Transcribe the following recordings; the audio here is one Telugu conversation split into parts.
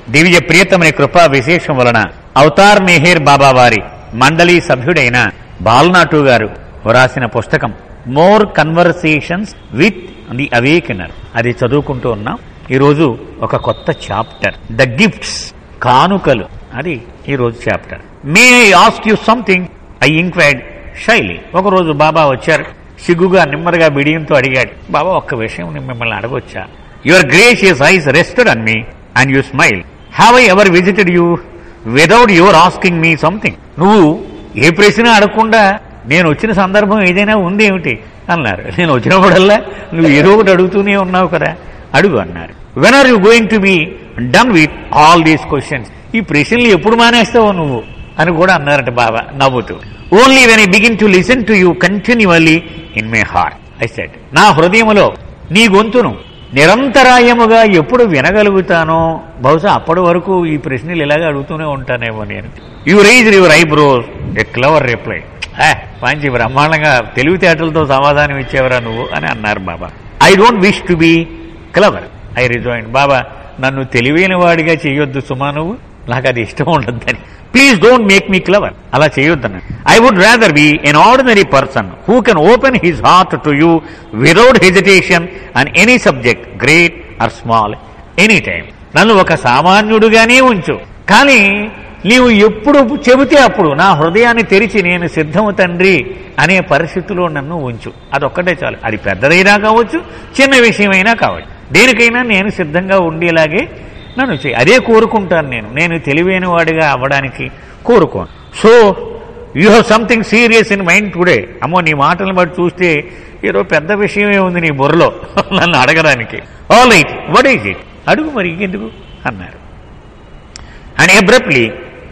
దివ్య ప్రియతమని కృపా విశేషం వలన అవతార్ మెహేర్ బాబా వారి మండలి సభ్యుడైన బాల్నాటు గారు వ్రాసిన పుస్తకం more conversations with the awakener అది చదువుకుంటూ ఉన్నాం ఈరోజు ఒక కొత్త చాప్టర్ ద గిఫ్ట్స్ కానుకలు అది ఈ రోజు chapter may I ask you something I inquired శైలి ఒకరోజు బాబా వచ్చారు సిగ్గుగా నెమ్మదిగా బిడియంతో అడిగాడు బాబా ఒక్క విషయం నేను మిమ్మల్ని అడగొచ్చా your gracious eyes rested on me and you smile have I ever visited you without your asking me something నువ్వు ఏ ప్రశ్న అడగకుండా నేను వచ్చిన సందర్భం ఏదైనా ఉంది ఏమిటి అన్నారు నేను వచ్చినప్పుడల్లా నువ్వు ఏదో ఒకటి అడుగుతూనే ఉన్నావు కదా అడుగు అన్నారు when are you going to be done with all these questions ఈ ప్రశ్నలు ఎప్పుడు మానేస్తావు నువ్వు అని కూడా అన్నారట బాబా నవ్వుతూ only when I begin to listen to you continually in my heart I set నా హృదయములో నీ గొంతును నిరంతరాయముగా ఎప్పుడు వినగలుగుతానో బహుశా అప్పటి వరకు ఈ ప్రశ్నలు ఇలాగే అడుగుతూనే ఉంటానేమో నేను you raise your eyebrows a clever reply మంచి బ్రహ్మాండంగా తెలివితేటలతో సమాధానం ఇచ్చేవరా నువ్వు అని అన్నారు Baba I don't wish to be clever I rejoin Baba నన్ను తెలివైన వాడిగా చేయొద్దు సుమా నువ్వు నాకు అది ఇష్టం ఉండద్దని please don't make me clever అలా చేయొద్దన్న I would rather be an ordinary person who can open his heart to you without hesitation and any subject great or small any time నన్ను ఒక సామాన్యుడుగానే ఉంచు కానీ నీవు ఎప్పుడు చెబితే అప్పుడు నా హృదయాన్ని తెరిచి నేను సిద్ధము తండ్రి అనే పరిస్థితిలో నన్ను ఉంచు అదొక్కటే చాలు అది పెద్దదైనా కావచ్చు చిన్న విషయమైనా కావచ్చు దేనికైనా నేను సిద్ధంగా ఉండేలాగే నన్ను చేయి అదే కోరుకుంటాను నేను నేను తెలివైన వాడిగా అవ్వడానికి కోరుకోను so you have something serious in mind today అమ్మో నీ మాటలను బట్టి చూస్తే ఏదో పెద్ద విషయమే ఉంది నీ బుర్రలో నన్ను అడగడానికి all right what is it అడుగు మరి ఇంకెందుకు అన్నారు and abruptly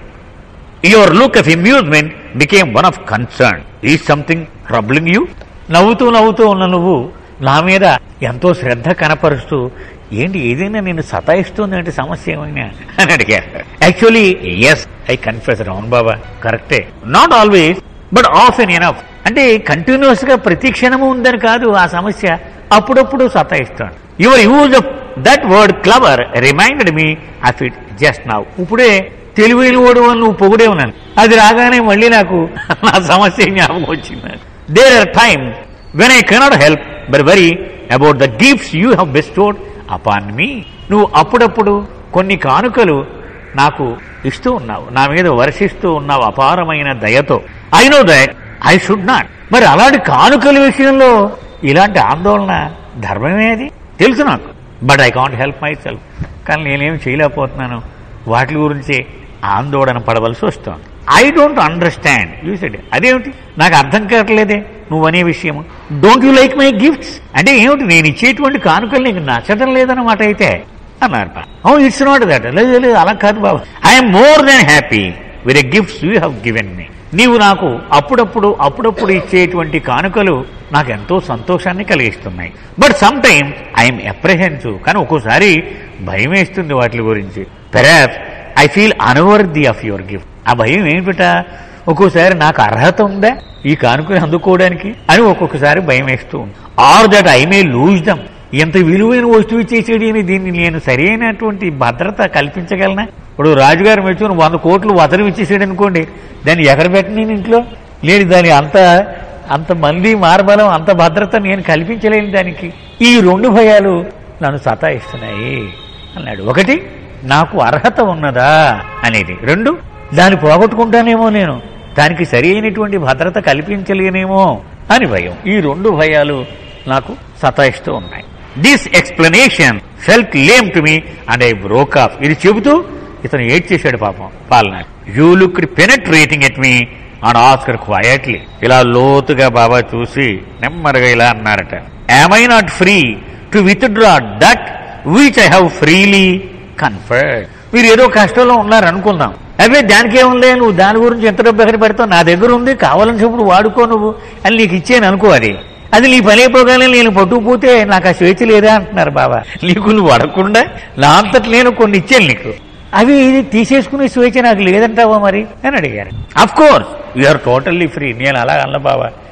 your look of amusement became one of concern ఈ సంథింగ్ ట్రబ్లింగ్ యూ నవ్వుతూ నవ్వుతూ ఉన్న నువ్వు నా మీద ఎంతో శ్రద్ధ కనపరుస్తూ ఏంటి ఏదైనా నేను సతాయిస్తుంది అంటే సమస్య ఏమైనా అని అడిగారు యాక్చువల్లీ ఎస్ ఐ కన్ఫ్యూజ్ అవును బాబా కరెక్టే not always but often enough అంటే కంటిన్యూస్ గా ప్రతి క్షణము ఉందని కాదు ఆ సమస్య అప్పుడప్పుడు సతాయిస్తాను your use of that word clever reminded me of it just now ఇప్పుడే తెలివైన వాడు అని నువ్వు పొగిడే ఉన్నాను అది రాగానే మళ్ళీ నాకు నా సమస్య జ్ఞాపకం వచ్చింది there are time when I cannot help but worry about the gifts you have bestowed upon me నువ్వు అప్పుడప్పుడు కొన్ని కానుకలు నాకు ఇస్తూ ఉన్నావు నా మీద వర్షిస్తూ ఉన్నావు అపారమైన దయతో I know that I should not మరి అలాంటి కానుకల విషయంలో ఇలాంటి ఆందోళన ధర్మమే అది తెలుసు నాకు but I can't help my self కానీ నేనేం చేయలేకపోతున్నాను వాటి గురించి ఆందోళన పడవలసి వస్తుంది I don't understand you said అదేమిటి నాకు అర్థం కావట్లేదే నువ్వు అనే విషయం don't you like my gifts అంటే ఏమిటి నేను ఇచ్చేటువంటి కానుకలు నీకు నచ్చడం లేదన్నమాట అయితే అన్నారు ఓ ఇట్స్ నాట్ దట్ లేదు లేదు అలా కాదు బాబు I'm more than happy with a gifts you have given me నీవు నాకు అప్పుడప్పుడు అప్పుడప్పుడు ఇచ్చేటువంటి కానుకలు నాకు ఎంతో సంతోషాన్ని కలిగిస్తున్నాయి but some time I'm apprehensive కానీ ఒక్కోసారి భయం వేస్తుంది వాటి గురించి perhaps I feel unworthy of your gift ఆ భయం ఏమిట ఒక్కోసారి నాకు అర్హత ఉందా ఈ కానుకని అందుకోవడానికి అని ఒక్కొక్కసారి భయం వేస్తూ ఉంది or that I may lose them ఎంత విలువైన వస్తువు ఇచ్చేసేది అని దీన్ని నేను సరైనటువంటి భద్రత కల్పించగలనా ఇప్పుడు రాజుగారు మెచ్చుకుని వంద కోట్లు వతలు ఇచ్చేసాడు అనుకోండి దాన్ని ఎక్కడ పెట్టను నేను ఇంట్లో నేను దాని అంత అంత మంది మార్బలం అంత భద్రత నేను కల్పించలేను దానికి ఈ రెండు భయాలు నన్ను సతాయిస్తున్నాయి అన్నాడు ఒకటి నాకు అర్హత ఉన్నదా అనేది రెండు దాన్ని పోగొట్టుకుంటానేమో నేను దానికి సరి అయినటువంటి భద్రత కల్పించలేనేమో అని భయం ఈ రెండు భయాలు నాకు సతాయిస్తూ ఉన్నాయి this explanation felt lame to me and I broke off ఇది చెబుతూ ఇతను ఏడ్చేశాడు పాపం పాలన you look penetrating at me and asked quietly ఇలా లోతుగా బాబా చూసి నెమ్మదిగా ఇలా అన్నారట am I not free to withdraw that which I have freely conferred మీరు ఏదో కష్టంలో ఉన్నారు అనుకుందాం అవే దానికి ఏముంది నువ్వు దాని గురించి ఎంత డబ్బు ఎక్కడ పెడతావు నా దగ్గర ఉంది కావాలని చెప్పుడు వాడుకో నువ్వు అని నీకు ఇచ్చాను అనుకో అది అది నీ పని అయిపోగానే నేను పట్టుకుపోతే నాకు ఆ స్వేచ్ఛ లేదా అంటున్నారు బాబా నీకు నువ్వు అడగకుండా నా అంతటి నేను కొన్ని ఇచ్చాను నీకు అవి ఇది తీసేసుకునే స్వేచ్ఛ నాకు లేదంటావా మరి అని అడిగారు of course you're totally free నేను అలా అన్న బాబా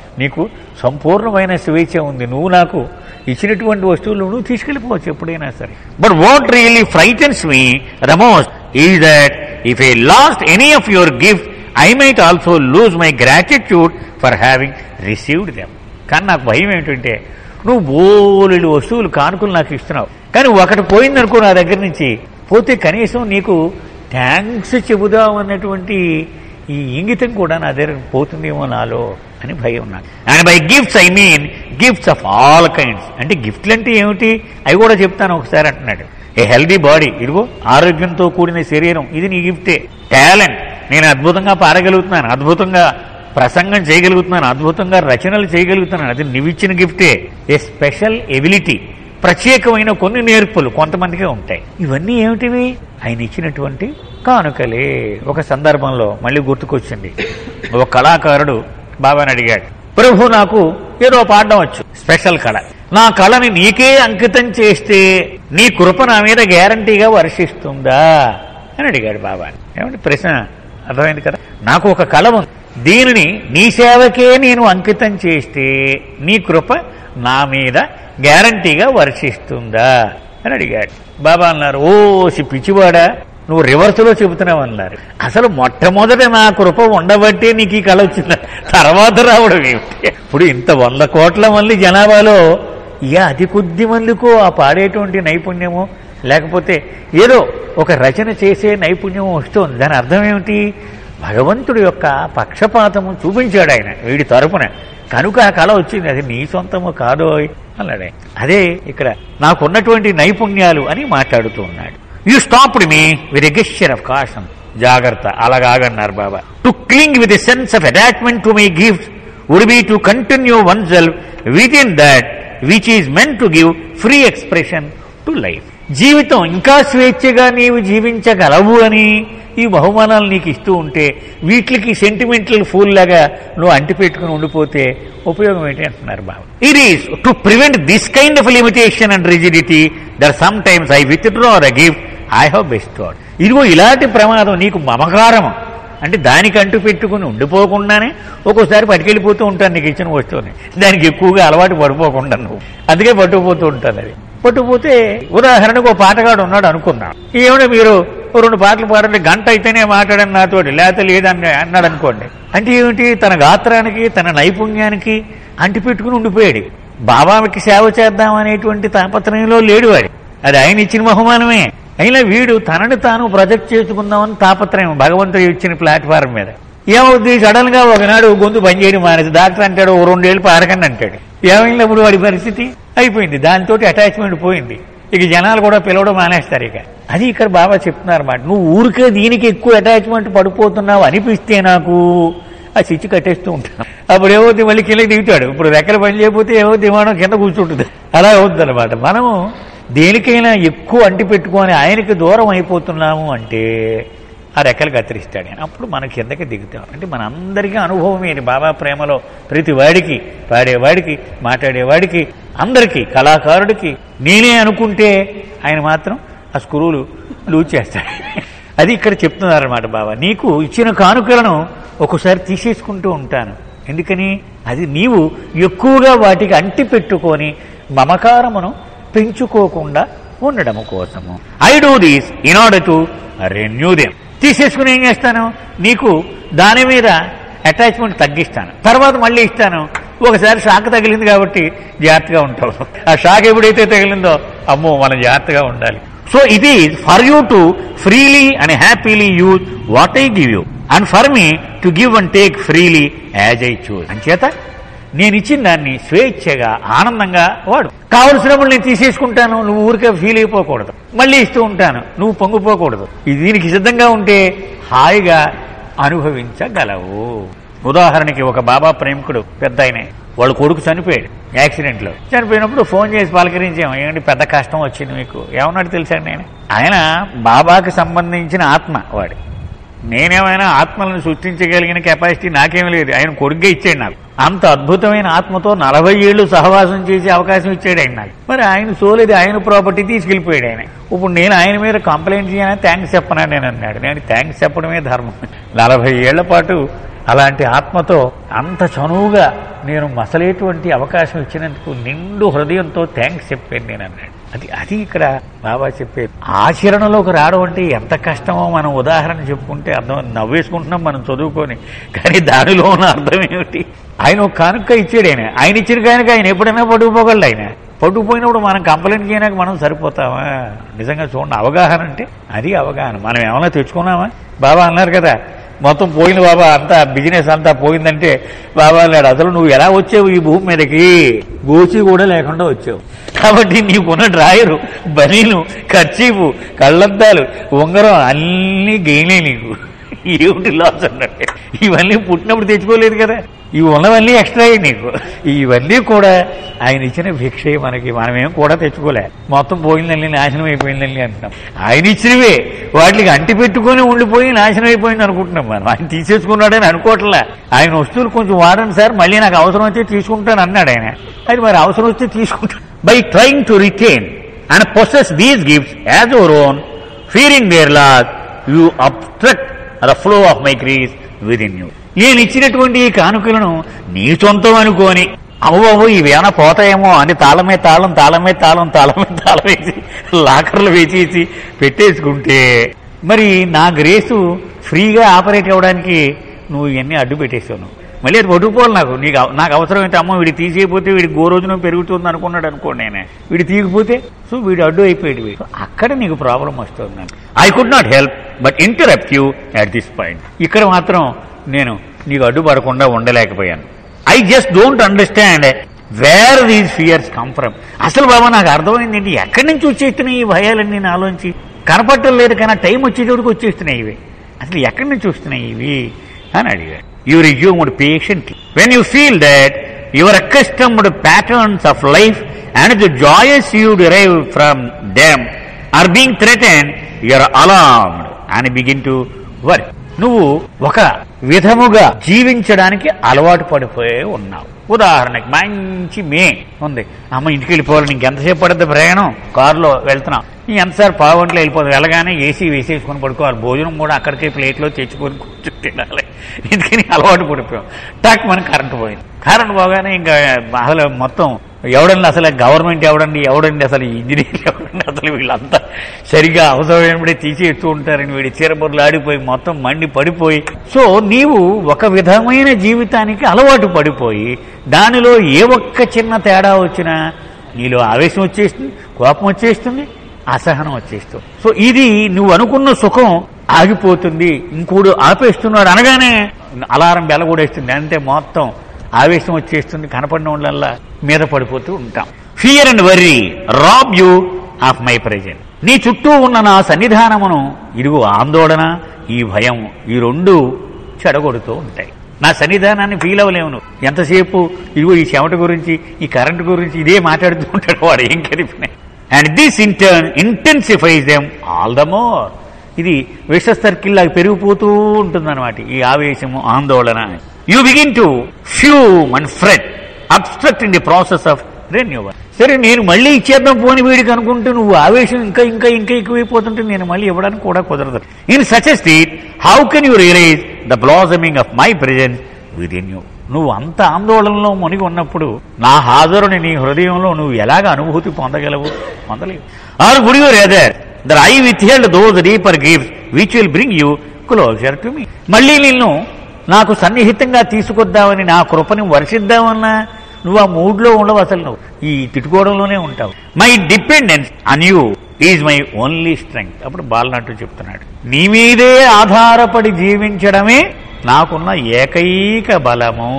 నీకు సంపూర్ణమైన స్వేచ్ఛ ఉంది నువ్వు నాకు ఇచ్చినటువంటి వస్తువులు నువ్వు తీసుకెళ్ళిపోవచ్చు ఎప్పుడైనా సరే but what really frightens me రమోస్ is that if I lost any of your gift I might also lose my gratitude for having received them కానీ నాకు భయం ఏంటంటే నువ్వు బోలెడు వస్తువులు కానుకలు నాకు ఇస్తున్నావు కానీ ఒకటి పోయిందనుకో నా దగ్గర నుంచి పోతే కనీసం నీకు థ్యాంక్స్ చెబుదాం అన్నటువంటి ఈ ఇంగితం కూడా నా దగ్గర పోతుందేమో నాలో అని భయం నాకు and by gifts I mean gifts of all kinds అంటే గిఫ్ట్లు అంటే ఏమిటి అవి కూడా చెప్తాను ఒకసారి అంటున్నాడు ఏ హెల్దీ బాడీ ఇదిగో ఆరోగ్యంతో కూడిన శరీరం ఇది నీ గిఫ్టే టాలెంట్ నేను అద్భుతంగా పాడగలుగుతున్నాను అద్భుతంగా ప్రసంగం చేయగలుగుతున్నాను అద్భుతంగా రచనలు చేయగలుగుతున్నాను అది నీవిచ్చిన గిఫ్టే ఏ స్పెషల్ ఎబిలిటీ ప్రత్యేకమైన కొన్ని నేర్పులు కొంతమందికే ఉంటాయి ఇవన్నీ ఏమిటివి ఆయన ఇచ్చినటువంటి కానుకలే ఒక సందర్భంలో మళ్ళీ గుర్తుకొచ్చింది ఒక కళాకారుడు బాబాని అడిగాడు ప్రభు నాకు ఏదో పాడడం వచ్చు స్పెషల్ కళ నా కళని నీకే అంకితం చేస్తే నీ కృప నా మీద గ్యారంటీగా వర్షిస్తుందా అని అడిగాడు బాబా ఏమంటే ప్రశ్న అర్థమైంది కదా నాకు ఒక కళ ఉంది దీనిని నీ సేవకే నేను అంకితం చేస్తే నీ కృప నా మీద గ్యారంటీగా వర్షిస్తుందా అని అడిగాడు బాబా అన్నారు ఓ సి పిచ్చివాడా నువ్వు రివర్స్లో చెబుతున్నావు అన్నారు అసలు మొట్టమొదట నా కృప ఉండబట్టే నీకు ఈ కళ వచ్చింది తర్వాత రావడం ఏమిటి ఇప్పుడు ఇంత వంద కోట్ల మంది జనాభాలో ఇక అతి కొద్ది మందికో ఆ పాడేటువంటి నైపుణ్యము లేకపోతే ఏదో ఒక రచన చేసే నైపుణ్యం వస్తుంది దాని అర్థం ఏమిటి భగవంతుడి యొక్క పక్షపాతము చూపించాడు ఆయన వీడి తరపున కనుక ఆ కళ వచ్చింది అది నీ సొంతము కాదోయ్ అన్నాడు ఆయన. అదే ఇక్కడ నాకున్నటువంటి నైపుణ్యాలు అని మాట్లాడుతూ ఉన్నాడు you stopped me with a gesture of caution జాగ్రత్త అలాగాగన్నారు Baba to cling with a sense of attachment to my gift would be to continue oneself within that which is meant to give free expression to life జీవితం ఇంకా స్వేచ్ఛగా నీవు జీవించగలవు అని ఈ బహుమానాలు నీకు ఇస్తూ ఉంటే వీటికి సెంటిమెంటల్ ఫూల్ లాగా నువ్వు అంటిపెట్టుకుని ఉండిపోతే ఉపయోగం ఏంటి అంటున్నారు బాబు it is to prevent this kind of limitation and rigidity that sometimes I withdraw the gift I have bestowed ఇదిగో ఇలాంటి ప్రమాదం నీకు మమకారం అంటే దానికి అంటు పెట్టుకుని ఉండిపోకుండానే ఒక్కోసారి పట్టుకెళ్ళిపోతూ ఉంటాను నీకు ఇచ్చిన వస్తువుని దానికి ఎక్కువగా అలవాటు పడిపోకుండా నువ్వు అందుకే పట్టుకుపోతూ ఉంటాను అది పట్టుకుపోతే ఉదాహరణకు ఒక పాటగాడు ఉన్నాడు అనుకున్నాం ఏమైనా మీరు ఓ రెండు పాటలు పాడండి గంట అయితేనే మాట్లాడని నాతోటి లేకపోతే లేదని అన్నాడు అనుకోండి అంటే ఏమిటి తన గాత్రానికి తన నైపుణ్యానికి అంటి పెట్టుకుని ఉండిపోయాడు బాబాకి సేవ చేద్దాం అనేటువంటి తాపత్రయంలో లేడు వాడు అది ఆయన ఇచ్చిన బహుమానమే అయినా వీడు తనని తాను ప్రొజెక్ట్ చేసుకుందామని తాపత్రయం భగవంతుడు ఇచ్చిన ప్లాట్ఫారం మీద ఏమవుద్ది సడన్ గా ఒకనాడు గొంతు పని చేయడం మానేసి డాక్టర్ అంటాడు ఓ రెండేళ్ళు పారకండి అంటాడు ఏమైనప్పుడు వాడి పరిస్థితి అయిపోయింది దాంతో అటాచ్మెంట్ పోయింది ఇక జనాలు కూడా పిలవడం మానేస్తారు ఇక అది ఇక్కడ బాబా చెప్తున్నారు అన్నమాట నువ్వు ఊరికే దీనికి ఎక్కువ అటాచ్మెంట్ పడిపోతున్నావు అనిపిస్తే నాకు ఆ చిచ్చు కట్టేస్తూ ఉంటాను అప్పుడు ఏమవుతుంది మళ్ళీ కిందకి దిగుతాడు ఇప్పుడు రెక్కలు పని చేయకపోతే ఏమవుతుంది విమానం కింద కూర్చుంటుంది అలా అవుతుంది అనమాట మనము దేనికైనా ఎక్కువ అంటి పెట్టుకొని ఆయనకి దూరం అయిపోతున్నాము అంటే ఆ రెక్కలు కత్తిరిస్తాడు ఆయన అప్పుడు మన కిందకి దిగుతాం అంటే మన అందరికీ అనుభవం ఏంటి బాబా ప్రేమలో ప్రతి వాడికి పాడేవాడికి మాట్లాడేవాడికి అందరికీ కళాకారుడికి నేనే అనుకుంటే ఆయన మాత్రం ఆ స్క్రూలు లూజ్ చేస్తాడు అది ఇక్కడ చెప్తున్నారన్నమాట బాబా నీకు ఇచ్చిన కానుకలను ఒకసారి తీసేసుకుంటూ ఉంటాను ఎందుకని అది నీవు ఎక్కువగా వాటికి అంటి పెట్టుకొని మమకారమును పెంచుకోకుండా ఉండడము కోసము I do this in order to renew them తీసేసుకుని ఏం చేస్తాను నీకు దాని మీద అటాచ్మెంట్ తగ్గిస్తాను తర్వాత మళ్ళీ ఇస్తాను ఒకసారి షాక్ తగిలింది కాబట్టి జాగ్రత్తగా ఉంటావు ఆ షాక్ ఎప్పుడైతే తగిలిందో అమ్మో మనం జాగ్రత్తగా ఉండాలి so it is for you to freely and happily use what I give you and for me to give and take freely as I choose అంచేత నేను ఇచ్చిన దాన్ని స్వేచ్ఛగా ఆనందంగా వాడు కావలసినప్పుడు నేను తీసేసుకుంటాను నువ్వు ఊరికే ఫీల్ అయిపోకూడదు మళ్ళీ ఇస్తూ ఉంటాను నువ్వు పొంగిపోకూడదు ఇది దీనికి సిద్ధంగా ఉంటే హాయిగా అనుభవించగలవు ఉదాహరణకి ఒక బాబా ప్రేమికుడు పెద్ద ఆయనే వాళ్ళ కొడుకు చనిపోయాడు యాక్సిడెంట్ లో చనిపోయినప్పుడు ఫోన్ చేసి పలకరించాం ఏంటి పెద్ద కష్టం వచ్చింది మీకు ఏమన్నాడు తెలుసా నేను ఆయన బాబాకి సంబంధించిన ఆత్మ వాడు నేనేమైనా ఆత్మలను సృష్టించగలిగిన కెపాసిటీ నాకేమీ లేదు ఆయన కొడుగ్గా ఇచ్చాడు నాకు అంత అద్భుతమైన ఆత్మతో నలభై ఏళ్ళు సహవాసం చేసే అవకాశం ఇచ్చాడు ఆయన నాకు మరి ఆయన సోలేది ఆయన ప్రాపర్టీ తీసుకెళ్లిపోయాడు ఆయన ఇప్పుడు నేను ఆయన మీద కంప్లైంట్ చేయనా థ్యాంక్స్ చెప్పనా నేను అన్నాడు నేను థ్యాంక్స్ చెప్పడమే ధర్మం నలభై ఏళ్ల పాటు అలాంటి ఆత్మతో అంత చనువుగా నేను మసలేటువంటి అవకాశం ఇచ్చినందుకు నిండు హృదయంతో థ్యాంక్స్ చెప్పాను నేను అన్నాడు అది అది ఇక్కడ బాబా చెప్పేది ఆచరణలోకి రావడం అంటే ఎంత కష్టమో మనం ఉదాహరణ చెప్పుకుంటే అర్థం నవ్వేసుకుంటున్నాం మనం చదువుకొని కానీ దానిలో ఉన్న అర్థం ఏమిటి ఆయన ఒక కానుక ఇచ్చాడు ఆయన ఆయన ఇచ్చిన కానుక ఆయన ఎప్పుడైనా పట్టుకుపోగలడు ఆయన పట్టుకుపోయినప్పుడు మనం కంప్లైంట్ చేయడానికి మనం సరిపోతామా నిజంగా చూడండి అవగాహన అంటే అది అవగాహన మనం ఏమైనా తెచ్చుకున్నామా బాబా అన్నారు కదా మొత్తం పోయింది బాబా అంతా బిజినెస్ అంతా పోయిందంటే బాబా అన్నాడు అసలు నువ్వు ఎలా వచ్చావు ఈ భూమి మీదకి గోచి కూడా లేకుండా వచ్చావు కాబట్టి నీకున్న డ్రాయరు బనీలు ఖర్చీపు కళ్ళద్దాలు ఉంగరం అన్నీ గెయినే నీకు ఏమిటి లాస్ అన్నట్టు ఇవన్నీ పుట్టినప్పుడు తెచ్చుకోలేదు కదా ఇవి ఉన్నవన్నీ ఎక్స్ట్రా అయ్యి నీకు ఇవన్నీ కూడా ఆయన ఇచ్చిన భిక్షే మనకి మనమేం కూడా తెచ్చుకోలే మొత్తం పోయిందండి నాశనం అయిపోయిందండి అంటున్నాం ఆయన ఇచ్చినవే వాటికి అంటి పెట్టుకొని ఉండిపోయి నాశనం అయిపోయింది అనుకుంటున్నాం మనం ఆయన తీసేసుకున్నాడని అనుకోవట్లే ఆయన వస్తువులు కొంచెం వాడండి సార్ మళ్ళీ నాకు అవసరం వస్తే తీసుకుంటాను అన్నాడు ఆయన అది మరి అవసరం వస్తే తీసుకుంటాను by trying to retain and possess these gifts as your own fearing their loss you obstruct the flow of my grace within you నేను ఇచ్చినటువంటి ఈ కానుకలను నీ సొంతం అనుకోని అవ్వవు ఇవేమైనా పోతాయేమో అని తాళమే తాళం తాళమే తాళం తాళమే తాళం వేసి లాకర్లు వేసేసి పెట్టేసుకుంటే మరి నా గ్రేసు ఫ్రీగా ఆపరేట్ అవ్వడానికి నువ్వు ఇవన్నీ అడ్డు పెట్టేసావు నువ్వు మళ్ళీ అది పట్టుకుపోవాలి నాకు నీకు అవ- నాకు అవసరం అయితే అమ్మ వీడి తీసేయపోతే వీడి గోరోజున పెరుగుతుంది అనుకున్నాడు అనుకోండి నేనే వీడి తీయకపోతే సో వీడు అడ్డు అయిపోయాడు వీడు అక్కడ నీకు ప్రాబ్లం వస్తుంది I could not help but interrupt you at this point ఇక్కడ మాత్రం నేను నీకు అడ్డుపడకుండా ఉండలేకపోయాను I just don't understand where these fears come from అసలు బాబా నాకు అర్థమైంది ఏంటి ఎక్కడి నుంచి వచ్చేస్తున్నాయి ఈ భయాలన్నీ నాలోంచి కనపడటం లేదు కానీ టైం వచ్చేటోడికి వచ్చేస్తున్నాయి ఇవి అసలు ఎక్కడి నుంచి వస్తున్నాయి ఇవి అని అడిగాడు you resumed patiently when you feel that your accustomed patterns of life and the joys you derive from them are being threatened you're alarmed అని బిగిన్ టు వర్ నువ్వు ఒక విధముగా జీవించడానికి అలవాటు పడిపోయి ఉన్నావు ఉదాహరణకి మంచి మే ఉంది అమ్మ ఇంటికి వెళ్ళిపోవాలి ఇంకెంతసేపు పడుతుంది ప్రయాణం కారులో వెళ్తున్నాం ఈ ఎంతసారి పావుగంటలో వెళ్ళిపోతుంది వెళ్ళగానే ఏసీ వేసేసుకొని పడుకోవాలి భోజనం కూడా అక్కడికే ప్లేట్లో తెచ్చుకొని కూర్చొని తినాలి ఎందుకని అలవాటు పడిపోయాం టక్ మన కరెంట్ పోయింది కరెంట్ పోగానే ఇంకా అసలు మొత్తం ఎవడండి అసలు గవర్నమెంట్ ఎవడండి ఎవడండి అసలు ఇంజనీర్ ఎవడండి అసలు వీళ్ళంతా సరిగా అవసరమైనప్పుడే తీసేస్తూ ఉంటారని వీడి చీరబొర్లు ఆడిపోయి మొత్తం మండి పడిపోయి సో నీవు ఒక విధమైన జీవితానికి అలవాటు పడిపోయి దానిలో ఏ ఒక్క చిన్న తేడా వచ్చినా నీలో ఆవేశం వచ్చేస్తుంది కోపం వచ్చేస్తుంది అసహనం వచ్చేస్తుంది సో ఇది నువ్వు అనుకున్న సుఖం ఆగిపోతుంది ఇంకోడు ఆపేస్తున్నాడు అనగానే అలారం బెలగూడేస్తుంది అంతే మొత్తం ఆవేశం వచ్చేస్తుంది కనపడిన వాళ్ళల్లా మీద పడిపోతూ ఉంటాం fear and worry rob you of my presence నీ చుట్టూ ఉన్న నా సన్నిధానమును ఇరుగు ఆందోళన ఈ భయం ఈ రెండు చెడగొడుతూ ఉంటాయి నా సన్నిధానాన్ని ఫీల్ అవ్వలేము నువ్వు ఎంతసేపు ఇదిగో ఈ చెమట గురించి ఈ కరెంట్ గురించి ఇదే మాట్లాడుతూ ఉంటాడు వాడు ఏం కలిపినాయి and this in turn intensifies them all the more ఇది విష సర్కిల్ లాగా పెరిగిపోతూ ఉంటుందన్నమాట ఈ ఆవేశము ఆందోళన you begin to fume and fret obstruct in the process of renewal సరే నేను మళ్ళీ ఇచ్చేద్దాం పోని వీడికి అనుకుంటే నువ్వు ఆవేశం ఇంకా ఇంకా ఇంకా ఎక్కువైపోతుంటే నేను మళ్ళీ ఇవ్వడానికి కూడా కుదరదు in such a state how can you realise the blossoming of my presence within you నువ్వు అంత ఆందోళనలో మునిగి ఉన్నప్పుడు నా హాజరుని నీ హృదయంలో నువ్వు ఎలాగ అనుభూతి పొందగలవు పొందలేవు or would you rather that I withheld those deeper gifts which will bring you closer to me మళ్ళీ నిన్ను నాకు సన్నిహితంగా తీసుకొద్దామని నా కృపని వర్షిద్దామన్నా నువ్వు ఆ మూడ్లో ఉండవు అసలు నువ్వు ఈ తిట్టుకోవడంలోనే ఉంటావు my dependence on you is my only strength అప్పుడు బాలనట్టు చెప్తున్నాడు నీ మీదే ఆధారపడి జీవించడమే నాకున్న ఏకైక బలము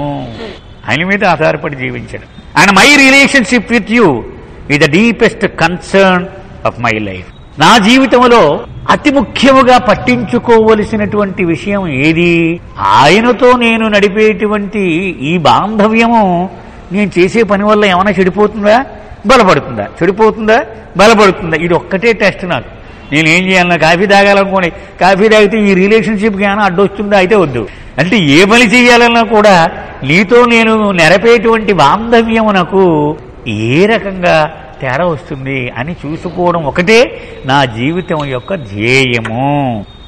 ఆయన మీద ఆధారపడి జీవించడం and my relationship with you is the deepest concern of my life నా జీవితంలో అతి ముఖ్యముగా పట్టించుకోవలసినటువంటి విషయం ఏది ఆయనతో నేను నడిపేటువంటి ఈ బాంధవ్యము నేను చేసే పని వల్ల ఏమైనా చెడిపోతుందా బలపడుతుందా చెడిపోతుందా బలపడుతుందా ఇది ఒక్కటే టెస్ట్ నాకు నేను ఏం చేయాలన్నా కాఫీ తాగాలనుకోండి కాఫీ తాగితే ఈ రిలేషన్షిప్కి ఏమైనా అడ్డొస్తుందా అయితే వద్దు అంటే ఏ పని చేయాలన్నా కూడా నీతో నేను నెరపేటువంటి బాంధవ్యమునకు ఏ రకంగా తేడా వస్తుంది అని చూసుకోవడం ఒకటే నా జీవితం యొక్క ధ్యేయము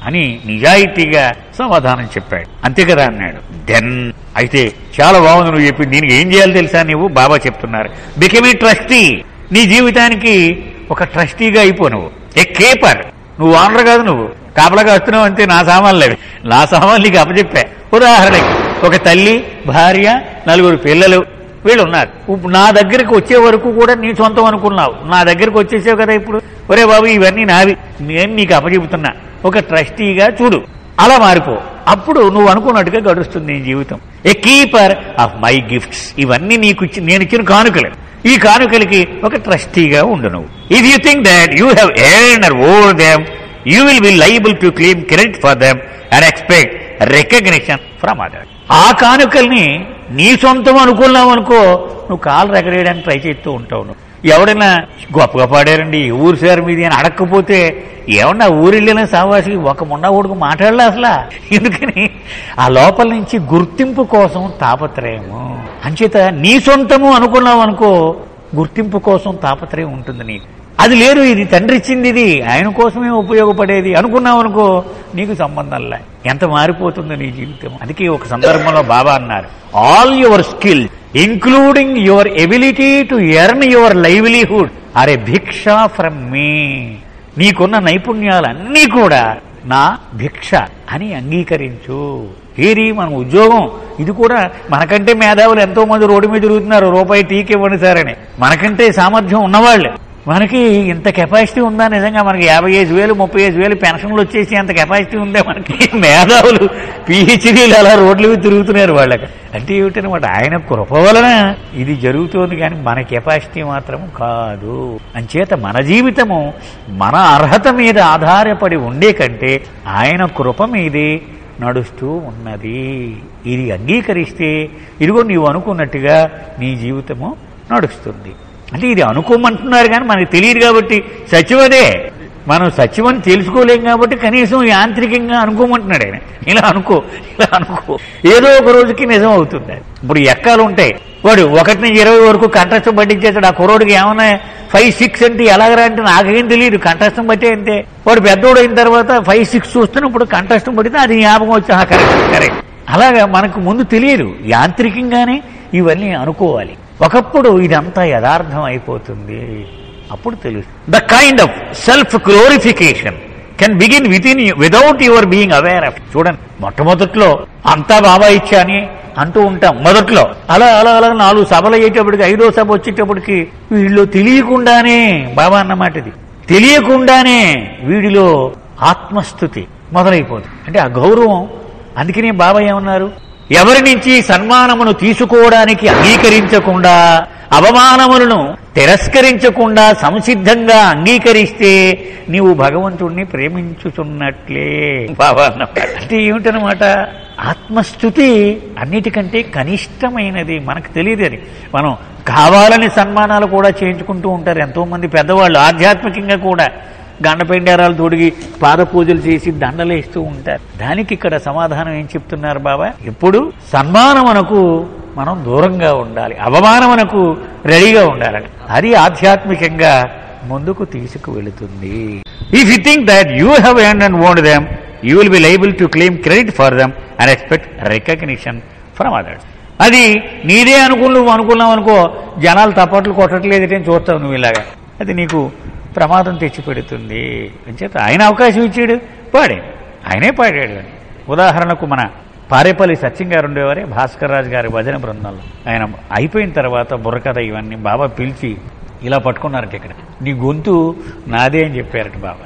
అని నిజాయితీగా సమాధానం చెప్పాడు అంతే కదా అన్నాడు దెన్ అయితే చాలా బాగుంది నువ్వు చెప్పి దీనికి ఏం చేయాలో తెలుసా నువ్వు బాబా చెప్తున్నారు బికమ్ ఏ ట్రస్టీ నీ జీవితానికి ఒక ట్రస్టీగా అయిపో నువ్వు ఏ కేపర్ నువ్వు ఆనర్ కాదు నువ్వు కాపలాగా వస్తున్నావు అంతే నా సామాన్లు లేవి నా సామాన్లు నీకు అప్పచెప్పా ఉదాహరణకి ఒక తల్లి భార్య నలుగురు పిల్లలు వీళ్ళు ఉన్నారు ఇప్పుడు నా దగ్గరికి వచ్చే వరకు కూడా నీ సొంతం అనుకున్నావు నా దగ్గరికి వచ్చేసావు కదా ఇప్పుడు ఒరే బాబు ఇవన్నీ నావి నేను నీకు అప్పచెబుతున్నా ఒక ట్రస్టీగా చూడు అలా మారిపో అప్పుడు నువ్వు అనుకున్నట్టుగా గడుస్తుంది నీ జీవితం a keeper of my gifts ఇవన్నీ నీకు ఇచ్చి నేను ఇచ్చిన కానుకలు ఈ కానుకలకి ఒక ట్రస్టీగా ఉండు నువ్వు if you think that you have earned or ఓవర్ them you will be liable to claim credit for them and expect recognition from other ఆ కానుకల్ని నీ సొంతం అనుకున్నావు అనుకో నువ్వు కాలు రెగరేయడానికి ట్రై చేస్తూ ఉంటావు నువ్వు ఎవడైనా గొప్పగా పాడారండి ఈ ఊరు సార్ మీది అని అడగకపోతే ఏమన్నా ఊరు వెళ్ళిన సావాసి ఒక మొన్న కొడుకు మాట్లాడలే అసలు ఎందుకని ఆ లోపల నుంచి గుర్తింపు కోసం తాపత్రయము అంచేత నీ సొంతము అనుకున్నావు అనుకో గుర్తింపు కోసం తాపత్రయం ఉంటుంది నీకు అది లేదు ఇది తండ్రి ఇచ్చింది ఇది ఆయన కోసమే ఉపయోగపడేది అనుకున్నావు అనుకో నీకు సంబంధంలే ఎంత మారిపోతుందో నీ జీవితం అందుకే ఒక సందర్భంలో బాబా అన్నారు all your skill including your ability to earn your livelihood are a bhiksha from మీ నీకున్న నైపుణ్యాలన్నీ కూడా నా భిక్ష అని అంగీకరించు ఏరి మన ఉద్యోగం ఇది కూడా మనకంటే మేధావులు ఎంతో మంది రోడ్డు మీద తిరుగుతున్నారు రూపాయి టీకి ఇవ్వండి సార్ అని మనకంటే సామర్థ్యం ఉన్నవాళ్ళు మనకి ఇంత కెపాసిటీ ఉందా నిజంగా మనకి యాభై ఐదు వేలు ముప్పై ఐదు వేలు పెన్షన్లు వచ్చేసి అంత కెపాసిటీ ఉందే మనకి మేధావులు పిహెచ్డీలు అలా రోడ్ల మీద తిరుగుతున్నారు వాళ్ళకి అంటే ఏమిటనమాట ఆయన కృప వలన ఇది జరుగుతోంది కానీ మన కెపాసిటీ మాత్రం కాదు అంచేత మన జీవితము మన అర్హత మీద ఆధారపడి ఉండే కంటే ఆయన కృప మీదే నడుస్తూ ఉన్నది ఇది అంగీకరిస్తే ఇదిగో నీవు అనుకున్నట్టుగా నీ జీవితము నడుస్తుంది అంటే ఇది అనుకోమంటున్నారు కానీ మనకి తెలియదు కాబట్టి సత్యమదే మనం సత్యమని తెలుసుకోలేం కాబట్టి కనీసం యాంత్రికంగా అనుకోమంటున్నాడు ఆయన ఇలా అనుకో ఇలా అనుకో ఏదో ఒక రోజుకి నిజం అవుతుంది ఇప్పుడు ఎక్కాలు ఉంటాయి వాడు ఒకటి నుంచి ఇరవై వరకు కంఠస్థం పట్టించేస్తాడు ఆ కుర్రోడికి ఏమన్నా ఫైవ్ సిక్స్ అంటే ఎలాగరా అంటే నాకేం తెలియదు కంఠస్థం బట్టే అంతే వాడు పెద్దోడు అయిన తర్వాత ఫైవ్ సిక్స్ చూస్తున్నప్పుడు కంఠస్థం పడితే అది జ్ఞాపకం వచ్చి ఆ కరెక్ట్ కరెక్ట్ అలాగా మనకు ముందు తెలియదు యాంత్రికంగానే ఇవన్నీ అనుకోవాలి ఒకప్పుడు ఇదంతా యథార్థం అయిపోతుంది అప్పుడు తెలుసు the kind of self glorification can begin within without your being aware of చూడండి మొట్టమొదట్లో అంతా బాబా ఇచ్చా అని అంటూ ఉంటాం మొదట్లో అలా అలా అలా నాలుగు సభలు అయ్యేటప్పటికి ఐదో సభ వచ్చేటప్పటికి వీళ్ళు తెలియకుండానే బాబా అన్నమాట ఇది తెలియకుండానే వీడిలో ఆత్మస్థుతి మొదలైపోతుంది అంటే ఆ గౌరవం అందుకనే బాబా ఏమన్నారు ఎవరి నుంచి సన్మానమును తీసుకోవడానికి అంగీకరించకుండా అవమానములను తిరస్కరించకుండా సంసిద్ధంగా అంగీకరిస్తే నీవు భగవంతుణ్ణి ప్రేమించుతున్నట్లే బాబా అన్నమాట అంటే ఏమిటనమాట ఆత్మస్థుతి అన్నిటికంటే కనిష్టమైనది మనకు తెలియదు అది మనం కావాలని సన్మానాలు కూడా చేయించుకుంటూ ఉంటారు ఎంతో మంది పెద్దవాళ్ళు ఆధ్యాత్మికంగా కూడా గండపెండారాలు తొడిగి పాద పూజలు చేసి దండలేస్తూ ఉంటారు దానికి ఇక్కడ సమాధానం ఏం చెప్తున్నారు బాబా ఎప్పుడు సన్మానమునకు మనం దూరంగా ఉండాలి అవమానమునకు రెడీగా ఉండాలి అది ఆధ్యాత్మికంగా ముందుకు తీసుకువెళుతుంది if you think that you have earned and owned them you will be liable to claim credit for them and expect recognition from others అది నీదే అనుకుని నువ్వు అనుకున్నావు అనుకో జనాలు తప్పట్లు కొట్టట్లేదంటే చూస్తావు నువ్వు ఇలాగా అది నీకు ప్రమాదం తెచ్చిపెడుతుంది అంచేత ఆయన అవకాశం ఇచ్చాడు పాడే ఆయనే పాడాడు అని ఉదాహరణకు మన పారేపల్లి సత్యం గారు ఉండేవారే భాస్కర్ రాజు గారి భజన బృందంలో ఆయన అయిపోయిన తర్వాత బుర్రకథ ఇవన్నీ బాబా పిలిచి ఇలా పట్టుకున్నారట ఇక్కడ నీ గొంతు నాదే అని చెప్పారట బాబా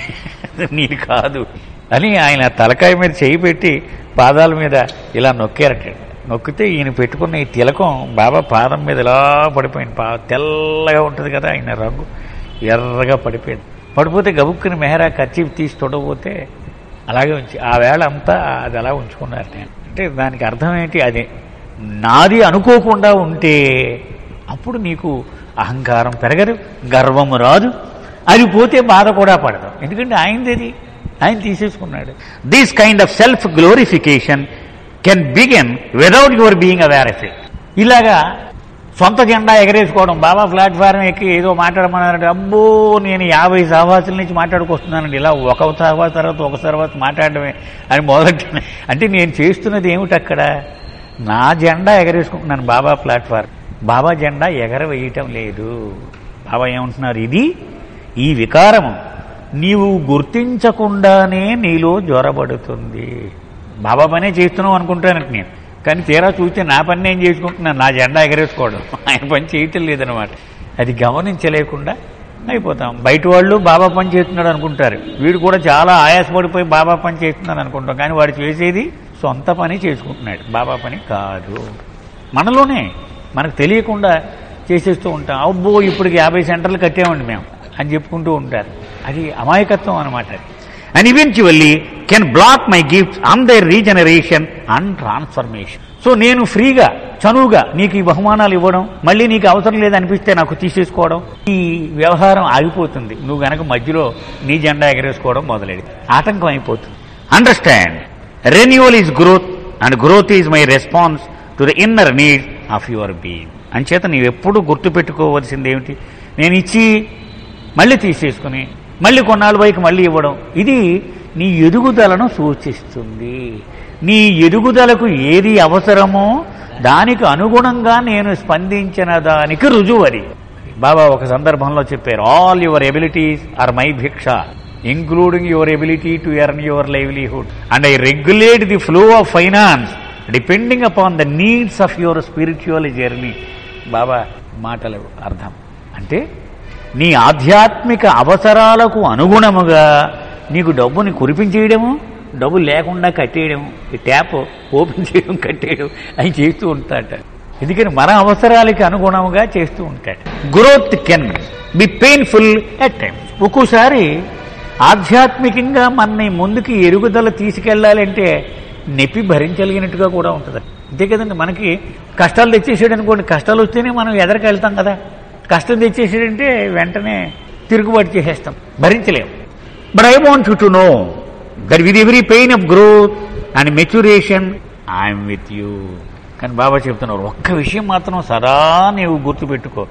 నీది కాదు అని ఆయన తలకాయ మీద చేయి పెట్టి పాదాల మీద ఇలా నొక్కారట నొక్కితే ఈయన పెట్టుకున్న ఈ తిలకం బాబా పాదం మీద ఇలా పడిపోయింది పా తెల్లగా ఉంటుంది కదా ఆయన రంగు ఎర్రగా పడిపోయింది పడిపోతే గబుక్కుని మెహరా ఖర్చు తీసి తొడపోతే అలాగే ఉంచి ఆ వేళ అంతా అది అలా ఉంచుకున్నారు నేను అంటే దానికి అర్థం ఏంటి అది నాది అనుకోకుండా ఉంటే అప్పుడు నీకు అహంకారం పెరగదు గర్వము రాదు అది పోతే బాధ కూడా పడదు ఎందుకంటే ఆయనది ఆయన తీసేసుకున్నాడు this kind of self glorification can begin without your being aware of it ఇలాగా సొంత జెండా ఎగరేసుకోవడం బాబా ప్లాట్ఫారం ఎక్కి ఏదో మాట్లాడమన్నారంటే అబ్బో నేను యాభై సహవాసుల నుంచి మాట్లాడుకొస్తున్నానండి ఇలా ఒక సహవాస తర్వాత ఒక సహవాస మాట్లాడడమే అని మొదలెట్టిన అంటే నేను చేస్తున్నది ఏమిటి అక్కడ నా జెండా ఎగరేసుకుంటున్నాను బాబా ప్లాట్ఫారం బాబా జెండా ఎగరవేయటం లేదు బాబా ఏమంటున్నారు ఇది ఈ వికారము నీవు గుర్తించకుండానే నీలో జ్వరబడుతుంది బాబా పనే చేస్తున్నావు అనుకుంటానంట నేను కానీ తీరా చూస్తే నా పని నేను చేసుకుంటున్నాను నా జెండా ఎగరేసుకోవడం ఆయన పని చేయటం లేదనమాట అది గమనించలేకుండా అయిపోతాం బయట వాళ్ళు బాబా పని చేస్తున్నాడు అనుకుంటారు వీడు కూడా చాలా ఆయాసపడిపోయి బాబా పని చేస్తున్నాడు అనుకుంటాం కానీ వాడు చేసేది సొంత పని చేసుకుంటున్నాడు బాబా పని కాదు మనలోనే మనకు తెలియకుండా చేసేస్తూ ఉంటాం అబ్బో ఇప్పటికి యాభై సెంటర్లు కట్టామండి మేము అని చెప్పుకుంటూ ఉంటారు అది అమాయకత్వం అనమాట అది and eventually can block my gifts on their regeneration and transformation so నేను ఫ్రీగా చనువుగా నీకు ఈ బహుమానాలు ఇవ్వడం మళ్ళీ నీకు అవసరం లేదనిపిస్తే నాకు తీసేసుకోవడం ఈ వ్యవహారం ఆగిపోతుంది నువ్వు గనక మధ్యలో నీ జెండా ఎగరేసుకోవడం మొదలెడి ఆటంకం అయిపోతుంది understand renewal is growth and growth is my response to the inner need of your being అంచేత నీవు ఎప్పుడు గుర్తుపెట్టుకోవాల్సింది ఏమిటి నేను ఇచ్చి మళ్ళీ తీసేసుకుని మళ్ళీ కొన్నాళ్ళ పైకి మళ్ళీ ఇవ్వడం ఇది నీ ఎదుగుదలను సూచిస్తుంది నీ ఎదుగుదలకు ఏది అవసరమో దానికి అనుగుణంగా నేను స్పందించిన దానికి రుజువు అది బాబా ఒక సందర్భంలో చెప్పారు all your abilities are my bhiksha including your ability to earn your livelihood and I regulate the flow of finance depending upon the needs of your spiritual journey Baba మాటలు అర్థం అంటే నీ ఆధ్యాత్మిక అవసరాలకు అనుగుణముగా నీకు డబ్బుని కురిపించేయడము డబ్బు లేకుండా కట్టేయడం ఈ ట్యాప్ ఓపెన్ చేయడం కట్టేయడం అవి చేస్తూ ఉంటాట ఎందుకని మన అవసరాలకి అనుగుణంగా చేస్తూ ఉంటాడు growth can be painful at times ఒక్కోసారి ఆధ్యాత్మికంగా మనని ముందుకి ఎరుగుదల తీసుకెళ్లాలంటే నొప్పి భరించగలిగినట్టుగా కూడా ఉంటుంది అంతే కదండి మనకి కష్టాలు తెచ్చేసాడు అనుకోండి కష్టాలు వస్తేనే మనం ఎదరికి వెళ్తాం కదా కష్టం తెచ్చేసాడంటే వెంటనే తిరుగుబాటు చేసేస్తాం భరించలేం but I want you to know that with every pain of growth and maturation I'm with you కానీ బాబా చెప్తున్నారు ఒక్క విషయం మాత్రం సదా నీవు గుర్తుపెట్టుకో